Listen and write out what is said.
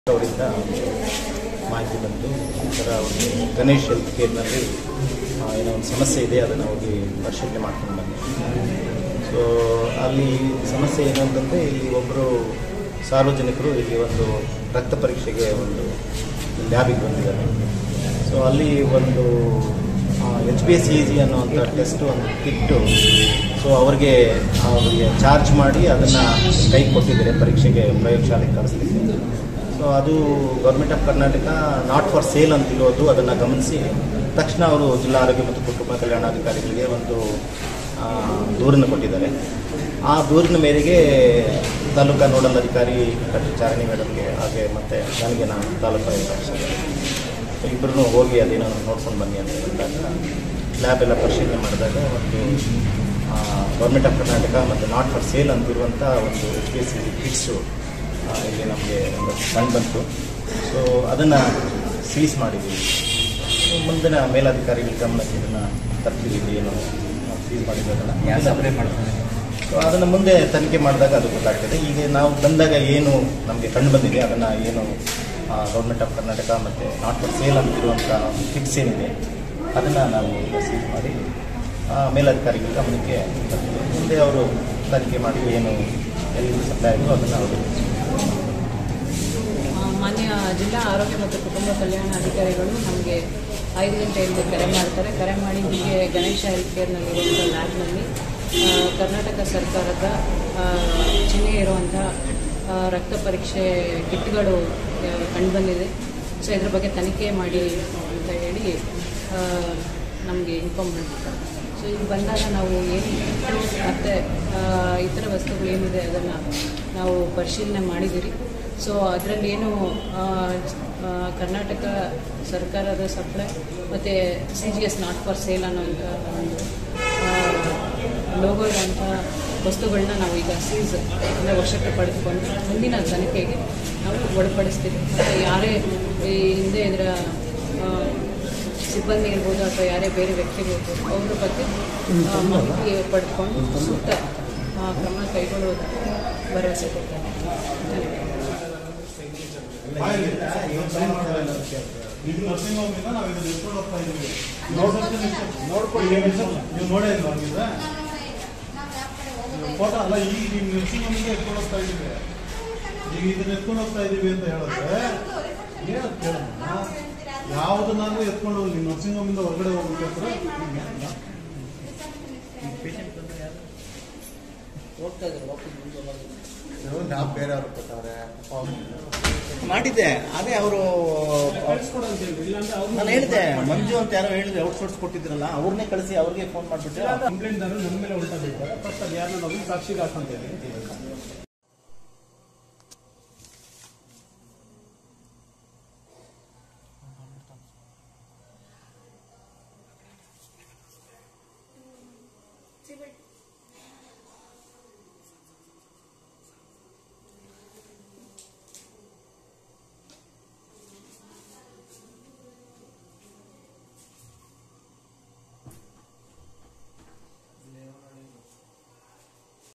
ಅವರಿಂದ ಮಾಹಿತಿ ಬಂತು ಈ ಥರ ಒಂದು ಗಣೇಶ್ ಹೆಲ್ತ್ ಕೇರ್ನಲ್ಲಿ ಆ, ಏನೋ ಒಂದು ಸಮಸ್ಯೆ ಇದೆ ಅದನ್ನು ಹೋಗಿ ಪರಿಶೀಲನೆ ಮಾಡ್ಕೊಂಡು ಬಂದೆ ಸೊ ಅಲ್ಲಿ ಸಮಸ್ಯೆ ಏನು ಅಂತಂದರೆ ಇಲ್ಲಿ ಒಬ್ಬರು ಸಾರ್ವಜನಿಕರು ಇಲ್ಲಿ ಒಂದು ರಕ್ತ ಪರೀಕ್ಷೆಗೆ ಒಂದು ಲ್ಯಾಬಿಗೆ ಬಂದಿದ್ದಾರೆ ಸೊ ಅಲ್ಲಿ ಒಂದು H B S E G ಅನ್ನುವಂಥ ಟೆಸ್ಟ್ ಒಂದು ಕಿಟ್ಟು ಸೊ ಅವ್ರಿಗೆ ಅವರಿಗೆ ಚಾರ್ಜ್ ಮಾಡಿ ಅದನ್ನು ಕೈ ಕೊಟ್ಟಿದ್ದಾರೆ ಪರೀಕ್ಷೆಗೆ ಪ್ರಯೋಗಶಾಲೆಗೆ ಕಳಿಸ್ಲಿಕ್ಕೆ ಸೊ ಅದು government of Karnataka not for sale ಅಂತ ಇರೋದು ಅದನ್ನು ಗಮನಿಸಿ ತಕ್ಷಣ ಅವರು ಜಿಲ್ಲಾ ಆರೋಗ್ಯ ಮತ್ತು ಕುಟುಂಬ ಕಲ್ಯಾಣಾಧಿಕಾರಿಗಳಿಗೆ ಒಂದು ಆ, ದೂರನ್ನು ಕೊಟ್ಟಿದ್ದಾರೆ ಆ ದೂರಿನ ಮೇರೆಗೆ ತಾಲೂಕಾ ನೋಡಲ್ ಅಧಿಕಾರಿ ಡಾಕ್ಟರ್ ಚಾರಣಿ ಮೇಡಮ್ಗೆ ಹಾಗೆ ಮತ್ತು ನನಗೆ ನಾನು ತಾಲೂಕು ಆಯುಕ್ತ ಇಬ್ಬರೂ ಹೋಗಿ ಅದೇನೋ ನೋಡ್ಕೊಂಡು ಬನ್ನಿ ಅಂತ ಹೇಳಿದಾಗ ಲ್ಯಾಬ್ ಎಲ್ಲ ಪರಿಶೀಲನೆ ಮಾಡಿದಾಗ ಒಂದು ಗೌರ್ಮೆಂಟ್ ಆಫ್ ಕರ್ನಾಟಕ ಮತ್ತು ನಾಟ್ ಫಾರ್ ಸೇಲ್ ಅಂತಿರುವಂಥ ಒಂದು H P S C kits ಇಲ್ಲಿ ನಮಗೆ ಒಂದು ಕಂಡು ಬಂತು ಸೊ ಅದನ್ನು ಸೀಸ್ ಮಾಡಿದ್ದೀವಿ ಸೊ ಮುಂದಿನ ಮೇಲಾಧಿಕಾರಿಗಳ ಗಮನಕ್ಕೆ ಇದನ್ನು ತರ್ತೀವಿ ಏನು ಸೀಸ್ ಮಾಡಿದ್ದನ್ನು ಯಾರು ಸಪ್ಲೈ ಮಾಡ್ತಾರೆ ಸೊ ಅದನ್ನು ಮುಂದೆ ತನಿಖೆ ಮಾಡಿದಾಗ ಅದು ಗೊತ್ತಾಗ್ತದೆ ಈಗ ನಾವು ಬಂದಾಗ ಏನು ನಮಗೆ ಕಂಡು ಬಂದಿದೆ ಅದನ್ನು ಏನು ಗೌರ್ಮೆಂಟ್ ಆಫ್ ಕರ್ನಾಟಕ ಮತ್ತು ನಾಟ್ ಫಾರ್ ಸೇಲ್ ಅಂತಿರುವಂಥ ಕಿಟ್ಸ್ ಏನಿದೆ ಅದನ್ನು ನಾವು ಈಗ ಸೀಸ್ ಮಾಡಿ ಆ, ಮೇಲಧಿಕಾರಿಗಳ ಗಮನಕ್ಕೆ ತರ್ತೀವಿ ಮುಂದೆ ಅವರು ತನಿಖೆ ಮಾಡಿ ಏನು ಎಲ್ಲಿ ಸಪ್ಲೈ ಆಯಿತು ಅದನ್ನು ಅವರು ಆ, ಮಾನ್ಯ ಜಿಲ್ಲಾ ಆರೋಗ್ಯ ಮತ್ತು ಕುಟುಂಬ ಕಲ್ಯಾಣ ಅಧಿಕಾರಿಗಳು ನಮಗೆ ಐದು ಗಂಟೆಯಿಂದ ಕರೆ ಮಾಡ್ತಾರೆ ಕರೆ ಮಾಡಿ ಹೀಗೆ ಗಣೇಶ ಹೆಲ್ತ್ ಕೇರ್ನಲ್ಲಿರುವಂಥ ಲ್ಯಾಬ್ನಲ್ಲಿ ಆ, ಕರ್ನಾಟಕ ಸರ್ಕಾರದ ಆ, ಚಿಹ್ನೆ ಇರುವಂಥ ಆ, ರಕ್ತ ಪರೀಕ್ಷೆ ಕಿಟ್ಗಳು ಕಂಡುಬಂದಿದೆ ಸೊ ಇದ್ರ ಬಗ್ಗೆ ತನಿಖೆ ಮಾಡಿ ಅಂತ ಹೇಳಿ ನಮಗೆ ಇನ್ಫಾರ್ಮ್ ಮಾಡಿರ್ತಾರೆ ಸೊ ಇಲ್ಲಿ ಬಂದಾಗ ನಾವು ಏನು ಮತ್ತು ಇತರ ವಸ್ತುಗಳು ಏನಿದೆ ಅದನ್ನು ನಾವು ಪರಿಶೀಲನೆ ಮಾಡಿದ್ದೀರಿ ಸೊ ಅದರಲ್ಲಿ ಏನು ಆ, ಆ, ಕರ್ನಾಟಕ ಸರ್ಕಾರದ ಸಪ್ಲೈ ಮತ್ತು C G S not for sale ಅನ್ನೋಂಥ ಒಂದು ಲೋಗೋ ಇರುವಂಥ ವಸ್ತುಗಳನ್ನ ನಾವು ಈಗ ಸೀಸ್ ಅಂದರೆ ವಶಕ್ಕೆ ಪಡೆದುಕೊಂಡು ಮುಂದಿನ ತನಿಖೆಗೆ ನಾವು ಒಳಪಡಿಸ್ತೀವಿ ಮತ್ತು ಯಾರೇ ಈ ಹಿಂದೆ ಇದರ ಆ, ಸಿಬ್ಬಂದಿ ಇರ್ಬೋದು ಅಥವಾ ಯಾರೇ ಬೇರೆ ವ್ಯಕ್ತಿಗಳಿರ್ಬೋದು ಅವ್ರ ಬಗ್ಗೆ ಆ, ಮಾಹಿತಿ ಪಡೆದುಕೊಂಡು ಸೂಕ್ತ ಆ, ಕ್ರಮ ಕೈಗೊಳ್ಳುವುದಕ್ಕೆ ಭರವಸೆ ಕೊಡ್ತಾರೆ ಧನ್ಯವಾದ ಇದು ನರ್ಸಿಂಗ್ ಹೋಮ್ ಇಂದ ನಾವು ಇದನ್ನ ಎತ್ಕೊಂಡು ಹೋಗ್ತಾ ಇದೀವಿ ನೋಡ್ಕೊಂಡು ನೀವು ನೋಡೇ ಇಲ್ಲ ಹಂಗಿದ್ರೆ ಫೋಟೋ ಅಲ್ಲ ಈಗ ನೀವು ನರ್ಸಿಂಗ್ ಹೋಮ್ ಇಂದ ಎತ್ಕೊಂಡು ಹೋಗ್ತಾ ಇದೀವಿ ಈಗ ಇದನ್ನ ಎತ್ಕೊಂಡು ಹೋಗ್ತಾ ಇದೀವಿ ಅಂತ ಹೇಳಿದ್ರೆ ಹೇಳೋದು ಕೇಳೋಣ ಯಾವುದನ್ನಾದ್ರೂ ಎತ್ಕೊಂಡು ಹೋಗಿ ನೀವು ನರ್ಸಿಂಗ್ ಹೋಮ್ ಇಂದ ಹೊರಗಡೆ ಹೋಗ್ಬೇಕಾದ್ರೆ ನಾವು ಬೇರೆಯವ್ರು ಕೊಟ್ಟವ್ರೆ ಮಾಡಿದ್ದೆ ಅದೇ ಅವರು ನಾನು ಹೇಳಿದೆ ಮಂಜು ಅಂತ ಯಾರೋ ಹೇಳಿದ್ರೆ ಔಟ್ಸೋರ್ಸ್ ಕೊಟ್ಟಿದ್ರಲ್ಲ ಅವ್ರನ್ನೇ ಕಳಿಸಿ ಅವ್ರಿಗೆ ಫೋನ್ ಮಾಡಿಬಿಟ್ಟು ಕಂಪ್ಲೇಂಟ್ ನನ್ನ ಮೇಲೆ ಉಲ್ಟಾ ಬೀಳ್ತಾರೆ ಫಸ್ಟ್ ಅದು ಯಾರನ್ನ ನಾವು ಸಾಕ್ಷಿಗೆ ಹಾಕೊಂತ